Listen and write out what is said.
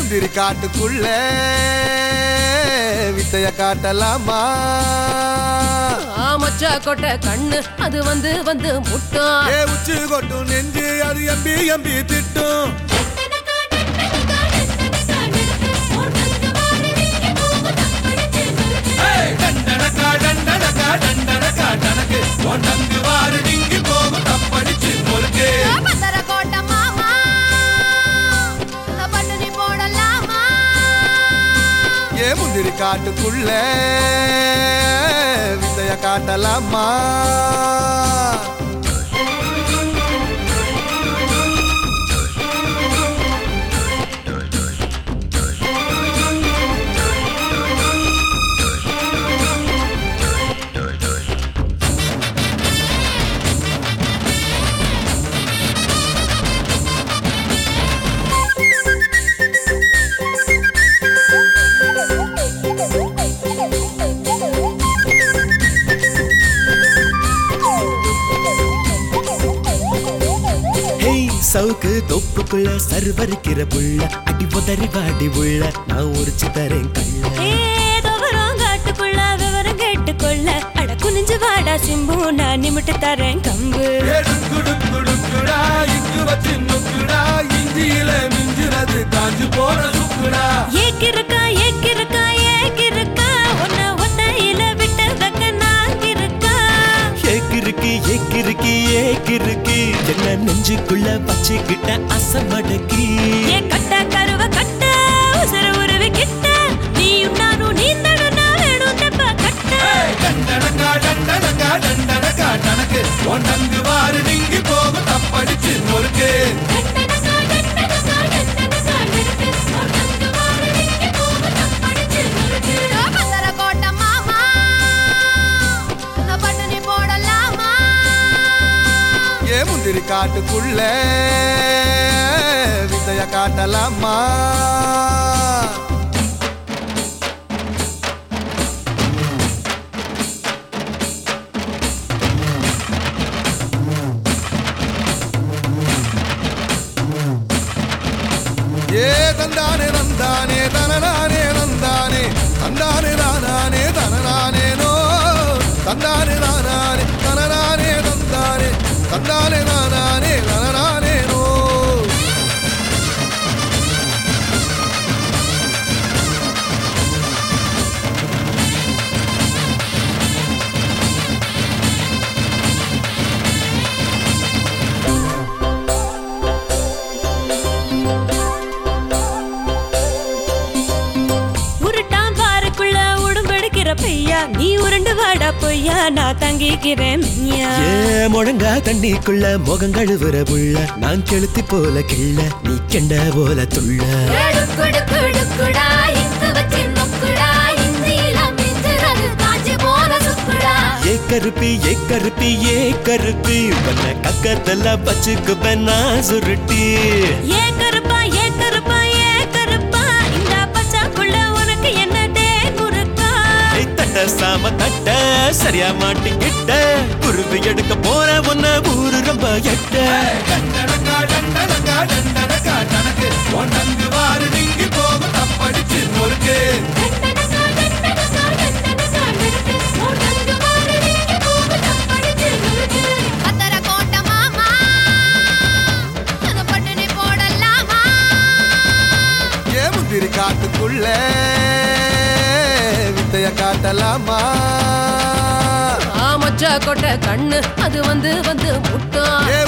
முந்திரி காட்டுக்குள்ள வித்தைய காட்டலாமா மச்சா கொட்டை கண்ணு அது வந்து வந்து முட்டும் ஏ உச்சி கொட்டும் நெஞ்சு அது எம்பி எம்பி திட்டும் டண்டனக்கா டண்டனக்கா டண்டனக்கா டனக்கு ஒண்டங்கு வாரு டிங்கி போகும் தப்படிச்சு முறுக்கு பந்தர கோட்டை மாமா பண்ணு நீ போடலாமா ஏ முந்திரி காட்டுக்குள்ள வித்தைய காட்டலாமா ஹேய் சவுக்கு தொப்புக்குள்ள சர்வரிக்கிற புள்ள அடி உதறி வாடி உள்ள நான் உரிச்சு தரேன் கள்ள ஏதோ வரும் காட்டுக்குள்ள விவரம் கேட்டுக்கொள்ள அட குனிஞ்சு வாடா சிம்பு நான் நிமிட்டு தரேன் கம்பு எடுக்குடுக்குடுக்குடா இங்கு வச்சு நுக்குடா இஞ்சியில மிஞ்சுறது காஞ்சு போன சுக்குடா ஏக்கிருக்கா ஏக்கிருக்கா ஏக்கிருக்கா உன்னை ஒத்தையில விட்டு வைக்க நான் இருக்கா ஏக்கிருக்கு ஏக்கிருக்கு ஏக்கிருக்கு என்ன நெஞ்சுக்குள்ள வச்சுக்கிட்ட அசமடக்கி ஏ கட்ட கருவ கட்ட உசர உருவி கிட்ட நீயும் நானும் நீந்தணும் நான் வேணும் தெப்ப கட்ட டண்டனக்கா டண்டனக்கா டண்டனக்கா டனக்கு ஒண்டங்கு வாரு டிங்கி போகும் தப்படிச்சு முறுக்கு பந்தர கோட்டை மாமா பண்ணு நீ போடலாமா ஏ முந்திரி காட்டுக்குள்ள வித்தைய காட்டலாமா ஏ தந்தானே தந்தானே தனநானே தந்தானே தந்தானே தானானே தனநானே நோ தந்தானே தானானே தனநானே தந்தானே தந்தானே தானானே தனநானே நோ உருட்டான் பாருக்குள்ள உடும்பெடுக்கிற பையா நீ உருண்டு வாடா பொய்யா நான் தங்கிக்கிறேன் மெய்யா ஏ முழங்கா தண்ணிக்குள்ள முகம் கழுவுற புள்ள நான் கெளுத்தி போல கிள்ள நீ கெண்ட போல துள்ள எடுக்குடுக்குடுக்குடா இங்கு வச்சு நொக்குடா இந்தியில மிஞ்சுறது காஞ்சி போன சுக்குடா ஏ கருப்பி ஏ கருப்பி ஏ கருப்பி உன்னை கக்கத்துல வச்சுக்குப்பேன் நான் சுருட்டி ஏ கருப்பா ஏ கருப்பா ஏ கருப்பா இந்த பச்சாக்குள்ள உனக்கு என்ன டே முறுக்கா ஐ, தட்ட சாம தட்ட சரியா மாட்டிக்கிட்ட குருவி எடுக்க போற உன்ன ஊரு ரொம்ப எட்ட டண்டனக்கா டண்டனக்கா டண்டனக்கா டனக்கு ஒண்டங்கு வாரு டிங்கி போகும் தப்படிச்சு முறுக்கு பந்தர கோட்டை மாமா பண்ணு நீ போடலாமா ஏ முந்திரி காட்டுக்குள்ள வித்தைய காட்டலாமா மச்சா கொட்டை கண்ணு அது வந்து வந்து முட்டும் ஏ